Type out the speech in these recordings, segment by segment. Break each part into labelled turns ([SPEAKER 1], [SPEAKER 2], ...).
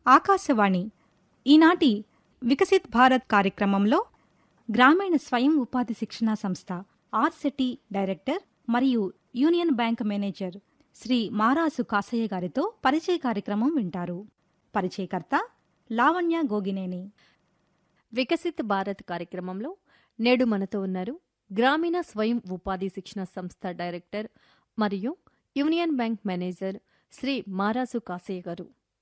[SPEAKER 1] ఆకాశవాణి ఈనాటి వికసిత్ భారత్ కార్యక్రమంలో గ్రామీణ స్వయం ఉపాధి శిక్షణా సంస్థ ఆర్సెటి డైరెక్టర్ మరియు Union Bank manager Shri Marasu Kasaiah గారితో పరిచయ కార్యక్రమం వింటారు పరిచయకర్త లావణ్య గోగినేని
[SPEAKER 2] వికసిత్ భారత్ కార్యక్రమంలో నేడు మనతో ఉన్నారు గ్రామీణ స్వయం ఉపాధి శిక్షణ సంస్థ డైరెక్టర్ మరియు Union Bank manager Shri Marasu Kasaiah garu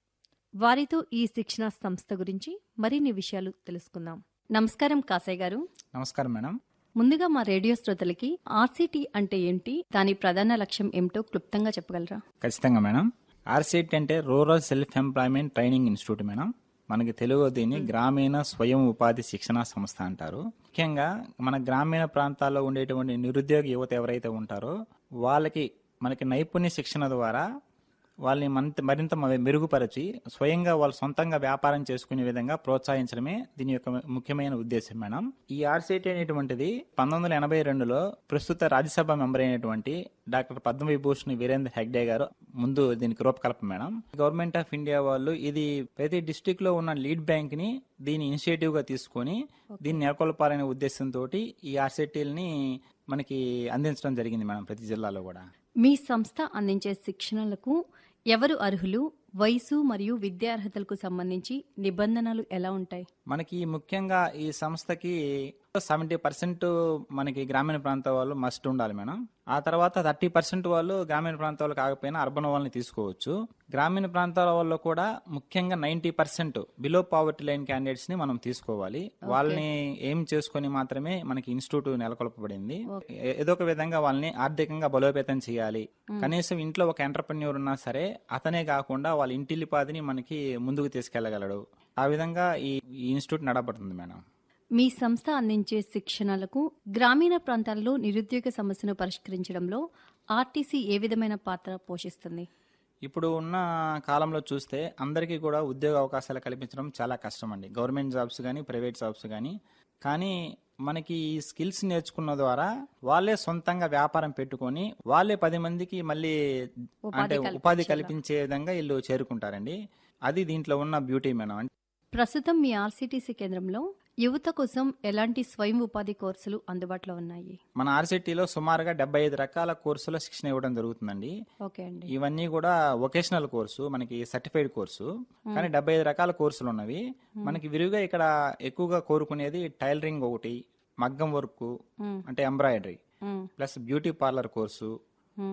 [SPEAKER 2] వారితో ఈ శిక్షణ సంస్థ గురించి మరిన్ని విషయాలు తెలుసుకుందాం నమస్కారం కాసయ్య గారు
[SPEAKER 3] నమస్కారం మేడం
[SPEAKER 2] ముందుగా మా రేడియో శ్రోతలకి ఆర్సిటీ అంటే ఏంటి దాని ప్రధాన లక్ష్యం ఏమిటో క్లుప్తంగా చెప్పగలరా
[SPEAKER 3] ఖచ్చితంగా మేడం ఆర్సీటీ అంటే rural self employment training institute madam మనకి తెలుగు దీన్ని గ్రామీణ స్వయం ఉపాధి శిక్షణ సంస్థ అంటారు ముఖ్యంగా మన గ్రామీణ ప్రాంతాల్లో ఉండేటువంటి నిరుద్యోగ యువత ఎవరైతే ఉంటారో వాళ్ళకి మనకి నైపుణ్య శిక్షణ ద్వారా వాళ్ళని మరింత మరింత మ- మెరుగుపరిచి స్వయంగా వాళ్ళు సొంతంగా వ్యాపారం చేసుకునే విధంగా ప్రోత్సహించడమే దీని యొక్క ముఖ్యమైన ఉద్దేశం మేడం ఈ ఆర్సీటీ అనేటువంటిది పంతొమ్మిది వందల ఎనభై రెండులో ప్రస్తుత రాజ్యసభ మెంబర్ అయినటువంటి డాక్టర్ పద్మవిభూషణ్ వీరేంద్ర హెగ్డే గారు ముందు దీనికి రూపకల్పన మేడం గవర్నమెంట్ ఆఫ్ ఇండియా వాళ్ళు ఇది ప్రతి డిస్టిక్ లో ఉన్న లీడ్ బ్యాంక్ ని దీని ఇనిషియేటివ్ గా తీసుకొని దీన్ని నెలకొల్పాలనే ఉద్దేశంతో ఈ ఆర్సీటీలని మనకి అందించడం జరిగింది మేడం ప్రతి జిల్లాలో కూడా
[SPEAKER 2] మీ సంస్థ అందించే శిక్షణలకు ఎవరు అర్హులు వయసు మరియు విద్యార్హతలకు సంబంధించి నిబంధనలు ఎలా ఉంటాయి
[SPEAKER 3] మనకి ముఖ్యంగా ఈ సంస్థకి సెవెంటీ పర్సెంట్ మనకి గ్రామీణ ప్రాంత వాళ్ళు మస్ట్ ఉండాలి మేడం ఆ తర్వాత థర్టీ పర్సెంట్ వాళ్ళు గ్రామీణ ప్రాంతాలు కాకపోయినా అర్బన్ వాళ్ళని తీసుకోవచ్చు గ్రామీణ ప్రాంతాల వాళ్ళు కూడా ముఖ్యంగా ninety percent below poverty line candidates ని మనం తీసుకోవాలి వాళ్ళని ఏం చేసుకొని మాత్రమే మనకి ఇన్స్టిట్యూట్ నెలకొల్పబడింది ఏ- ఏదో ఒక విధంగా వాళ్ళని ఆర్థికంగా బలోపేతం చేయాలి కనీసం ఇంట్లో ఒక ఎంటర్ప్రెన్యూర్ ఉన్నా సరే అతనే కాకుండా వాళ్ళ ఇంటిల్లిపాదిని మనకి ముందుకు తీసుకెళ్లగలడు ఆ విధంగా ఈ ఈ ఇన్స్టిట్యూట్ నడపడుతుంది మేడం
[SPEAKER 2] మీ సంస్థ అందించే శిక్షణలకు గ్రామీణ ప్రాంతాల్లో నిరుద్యోగ సమస్యను పరిష్కరించడంలో ఆర్టీసీ ఏ విధమైన పాత్ర పోషిస్తుంది
[SPEAKER 3] ఇప్పుడు ఉన్న కాలంలో చూస్తే అందరికీ కూడా ఉద్యోగ అవకాశాలు కల్పించడం చాలా కష్టం అండి గవర్నమెంట్ జాబ్స్ కానీ ప్రైవేట్ జాబ్స్ కానీ కానీ మనకి ఈ స్కిల్స్ నేర్చుకున్న ద్వారా వాళ్ళే సొంతంగా వ్యాపారం పెట్టుకొని వాళ్ళే పది మందికి మళ్ళీ అంటే ఉపాధి కల్పించే విధంగా వీళ్ళు చేరుకుంటారండి అది దీంట్లో ఉన్న బ్యూటీ మేడం
[SPEAKER 2] ప్రస్తుతం మీ ఆర్సీటీసీ కేంద్రంలో యువత కోసం ఎలాంటి స్వయం ఉపాధి కోర్సులు అందుబాటులో ఉన్నాయి
[SPEAKER 3] మన ఆర్సిటీలో సుమారుగా డెబ్బై ఐదు రకాల కోర్సుల శిక్షణ ఇవ్వడం జరుగుతుందండి
[SPEAKER 2] ఓకే అండి
[SPEAKER 3] ఇవన్నీ కూడా వొకేషనల్ కోర్సు మనకి సర్టిఫైడ్ కోర్సు కానీ డెబ్బై ఐదు రకాల కోర్సులు ఉన్నవి మనకి విరివిగా ఇక్కడ ఎక్కువగా కోరుకునేది టైలరింగ్ ఒకటి మగ్గం వర్క్
[SPEAKER 2] మ్మ్.
[SPEAKER 3] అంటే ఎంబ్రాయిడరీ
[SPEAKER 2] మ్మ్.
[SPEAKER 3] Plus beauty parlour course